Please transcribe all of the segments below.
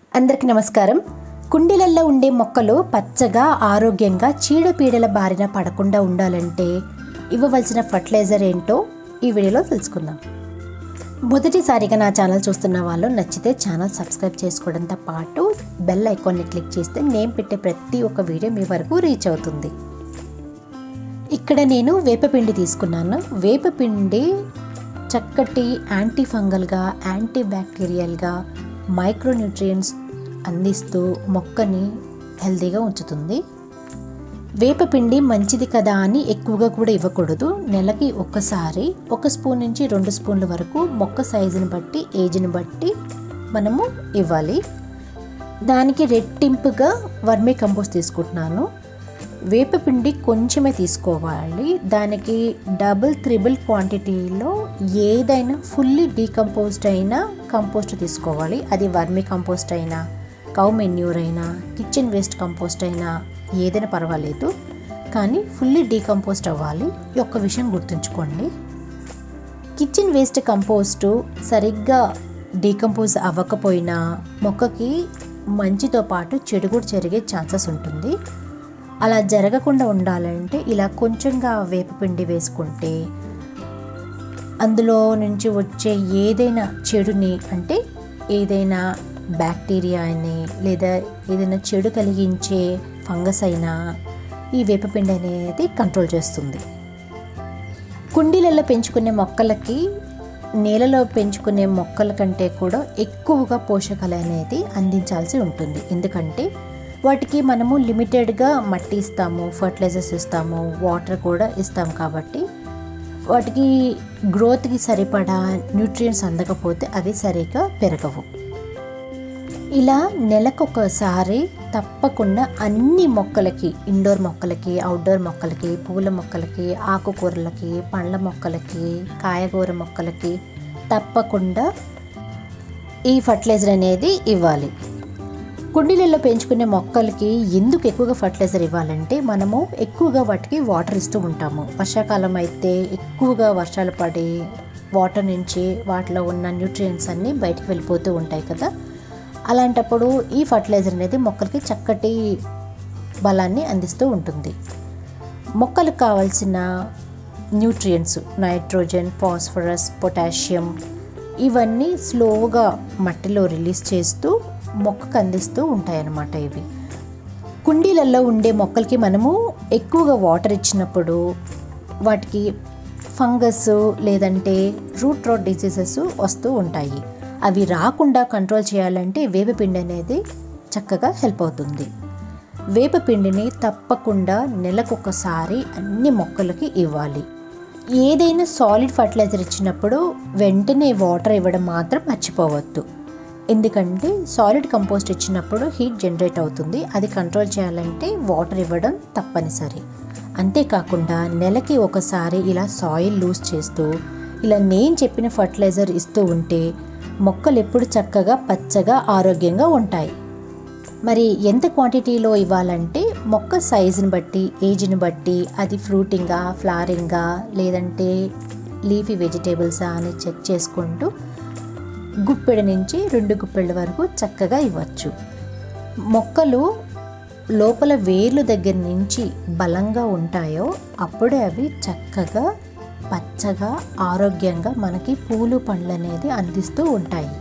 అందరికీ నమస్కారం కుండీలల్లో ఉండే మొక్కలు పచ్చగా ఆరోగ్యంగా చీడపీడల బారిన పడకుండా ఉండాలంటే ఇవ్వవలసిన ఫర్టిలైజర్ ఏంటో ఈ వీడియోలో తెలుసుకుందాం మొదటిసారిగా నా ఛానల్ చూస్తున్న వాళ్ళు నచ్చితే ఛానల్ సబ్స్క్రైబ్ చేసుకోవడంతో పాటు బెల్ ఐకాన్ని క్లిక్ చేస్తే నేను పెట్టే ప్రతి ఒక్క వీడియో మీ వరకు రీచ్ అవుతుంది ఇక్కడ నేను వేపపిండి తీసుకున్నాను వేపపిండి చక్కటి యాంటీ ఫంగల్గా యాంటీ బ్యాక్టీరియల్గా మైక్రోన్యూట్రియంట్స్ అందిస్తూ మొక్కని హెల్తీగా ఉంచుతుంది వేపపిండి మంచిది కదా అని ఎక్కువగా కూడా ఇవ్వకూడదు నెలకి ఒక్కసారి ఒక స్పూన్ నుంచి రెండు స్పూన్ల వరకు మొక్క సైజుని బట్టి ఏజ్ని బట్టి మనము ఇవ్వాలి దానికి రెట్టింపుగా వర్మీ కంపోస్ట్ తీసుకుంటున్నాను వేపపిండి కొంచెమే తీసుకోవాలి దానికి డబుల్ త్రిబుల్ క్వాంటిటీలో ఏదైనా ఫుల్లీ డీకంపోజ్డ్ అయిన కంపోస్ట్ తీసుకోవాలి అది వర్మీ కంపోస్ట్ అయినా కౌ మెన్యూర్ అయినా కిచెన్ వేస్ట్ కంపోస్ట్ అయినా ఏదైనా పర్వాలేదు కానీ ఫుల్లీ డీకంపోస్ట్ అవ్వాలి ఈ ఒక్క విషయం గుర్తుంచుకోండి కిచెన్ వేస్ట్ కంపోస్టు సరిగ్గా డీకంపోజ్ అవ్వకపోయినా మొక్కకి మంచితో పాటు చెడు కూడా జరిగే ఛాన్సెస్ ఉంటుంది అలా జరగకుండా ఉండాలంటే ఇలా కొంచెంగా వేపపిండి వేసుకుంటే అందులో నుంచి వచ్చే ఏదైనా చెడుని అంటే ఏదైనా బ్యాక్టీరియా అని లేదా ఏదైనా చెడు కలిగించే ఫంగస్ అయినా ఈ వేపపిండి అనేది కంట్రోల్ చేస్తుంది కుండీలలో పెంచుకునే మొక్కలకి నేలలో పెంచుకునే మొక్కల కంటే కూడా ఎక్కువగా పోషకాలు అనేది అందించాల్సి ఉంటుంది ఎందుకంటే వాటికి మనము లిమిటెడ్గా మట్టి ఇస్తాము ఫర్టిలైజర్స్ ఇస్తాము వాటర్ కూడా ఇస్తాం కాబట్టి వాటికి గ్రోత్కి సరిపడా న్యూట్రియంట్స్ అందకపోతే అవి సరిగా పెరగవు ఇలా నెలకొకసారి తప్పకుండా అన్ని మొక్కలకి ఇండోర్ మొక్కలకి అవుట్డోర్ మొక్కలకి పూల మొక్కలకి ఆకుకూరలకి పండ్ల మొక్కలకి కాయగూర మొక్కలకి తప్పకుండా ఈ ఫర్టిలైజర్ అనేది ఇవ్వాలి కుండీలలో పెంచుకునే మొక్కలకి ఎందుకు ఎక్కువగా ఫర్టిలైజర్ ఇవ్వాలంటే మనము ఎక్కువగా వాటికి వాటర్ ఇస్తూ ఉంటాము వర్షాకాలం అయితే ఎక్కువగా వర్షాలు పడి వాటర్ నుంచి వాటిలో ఉన్న న్యూట్రియంట్స్ అన్నీ బయటకు వెళ్ళిపోతూ ఉంటాయి కదా అలాంటప్పుడు ఈ ఫర్టిలైజర్ అనేది మొక్కలకి చక్కటి బలాన్ని అందిస్తూ ఉంటుంది మొక్కలకు కావాల్సిన న్యూట్రియంట్స్ నైట్రోజన్ ఫాస్ఫరస్ పొటాషియం ఇవన్నీ స్లోగా మట్టిలో రిలీజ్ చేస్తూ మొక్కకు అందిస్తూ ఉంటాయన్నమాట ఇవి కుండీలలో ఉండే మొక్కలకి మనము ఎక్కువగా వాటర్ ఇచ్చినప్పుడు వాటికి ఫంగస్ లేదంటే రూట్ రాట్ డిసీజెస్ వస్తూ ఉంటాయి అవి రాకుండా కంట్రోల్ చేయాలంటే వేపపిండి అనేది చక్కగా హెల్ప్ అవుతుంది వేపపిండిని తప్పకుండా నెలకొకసారి అన్ని మొక్కలకి ఇవ్వాలి ఏదైనా సాలిడ్ ఫర్టిలైజర్ ఇచ్చినప్పుడు వెంటనే వాటర్ ఇవ్వడం మాత్రం మర్చిపోవద్దు ఎందుకంటే సాలిడ్ కంపోస్ట్ ఇచ్చినప్పుడు హీట్ జనరేట్ అవుతుంది అది కంట్రోల్ చేయాలంటే వాటర్ ఇవ్వడం తప్పనిసరి అంతేకాకుండా నెలకి ఒకసారి ఇలా సాయిల్ లూజ్ చేస్తూ ఇలా నేను చెప్పిన ఫర్టిలైజర్ ఇస్తూ ఉంటే మొక్కలు ఎప్పుడు చక్కగా పచ్చగా ఆరోగ్యంగా ఉంటాయి మరి ఎంత క్వాంటిటీలో ఇవ్వాలంటే మొక్క సైజుని బట్టి ఏజ్ని బట్టి అది ఫ్రూటింగా ఫ్లారింగా లేదంటే లీఫీ వెజిటేబుల్సా అని చెక్ చేసుకుంటూ గుప్పెడ నుంచి రెండు గుప్పెళ్ళ వరకు చక్కగా ఇవ్వచ్చు మొక్కలు లోపల వేర్లు దగ్గర నుంచి బలంగా ఉంటాయో అప్పుడే అవి చక్కగా పచ్చగా ఆరోగ్యంగా మనకి పూలు పండ్లు అనేది అందిస్తూ ఉంటాయి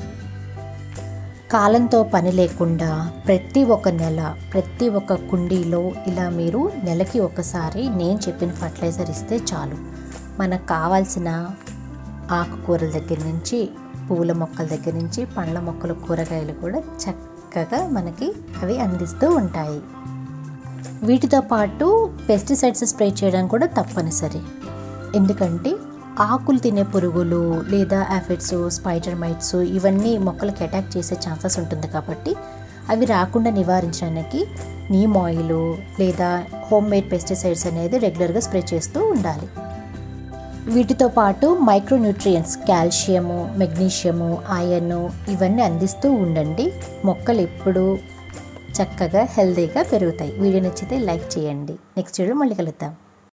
కాలంతో పని లేకుండా ప్రతి ఒక్క నెల ప్రతి ఒక్క కుండీలో ఇలా మీరు నెలకి ఒకసారి నేను చెప్పిన ఫర్టిలైజర్ ఇస్తే చాలు మనకు కావాల్సిన ఆకుకూరల దగ్గర నుంచి పూల మొక్కల దగ్గర నుంచి పండ్ల మొక్కలు కూరగాయలు కూడా చక్కగా మనకి అవి అందిస్తూ ఉంటాయి వీటితో పాటు పెస్టిసైడ్స్ స్ప్రే చేయడం కూడా తప్పనిసరి ఎందుకంటే ఆకులు తినే పురుగులు లేదా యాఫిడ్స్ స్పైడర్ మైట్స్ ఇవన్నీ మొక్కలకి అటాక్ చేసే ఛాన్సెస్ ఉంటుంది కాబట్టి అవి రాకుండా నివారించడానికి నీమ్ ఆయిల్ లేదా హోమ్ మేడ్ పెస్టిసైడ్స్ అనేది రెగ్యులర్గా స్ప్రే చేస్తూ ఉండాలి వీటితో పాటు మైక్రోన్యూట్రియంట్స్ కాల్షియము మెగ్నీషియము ఐరన్ ఇవన్నీ అందిస్తూ ఉండండి మొక్కలు ఎప్పుడు చక్కగా హెల్తీగా పెరుగుతాయి వీడియో నచ్చితే లైక్ చేయండి నెక్స్ట్ వీడియో మళ్ళీ కలుద్దాం